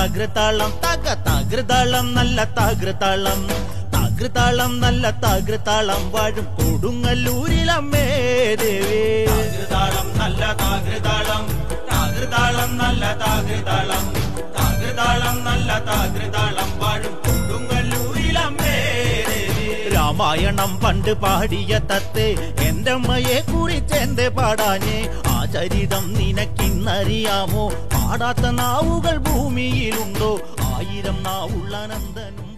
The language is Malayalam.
താകൃതാളം തക താകൃതാളം നല്ല താകൃതാളം താകൃതാളം നല്ല താകൃതാളം വാഴും കൊടുങ്ങല്ലൂരിലമ്മേ ദേവി താകൃതാളം നല്ല താകൃതാളം താകൃതാളം നല്ല താകൃതാളം താകൃതാളം നല്ല താകൃതാളം വാഴും കൊടുങ്ങല്ലൂരിലമ്മേ ദേവി രാമായണം പണ്ട് പാടിയ തത്തെ എന്റെ അമ്മയെ കുറിച്ച് എന്റെ പാടാഞ്ഞേ ആ ചരിതം നിനക്കിന്നറിയാമോ പാടാത്ത നാവുകൾ ഭൂമിയിലുണ്ടോ ആയിരം നാവുള്ള നന്ദനും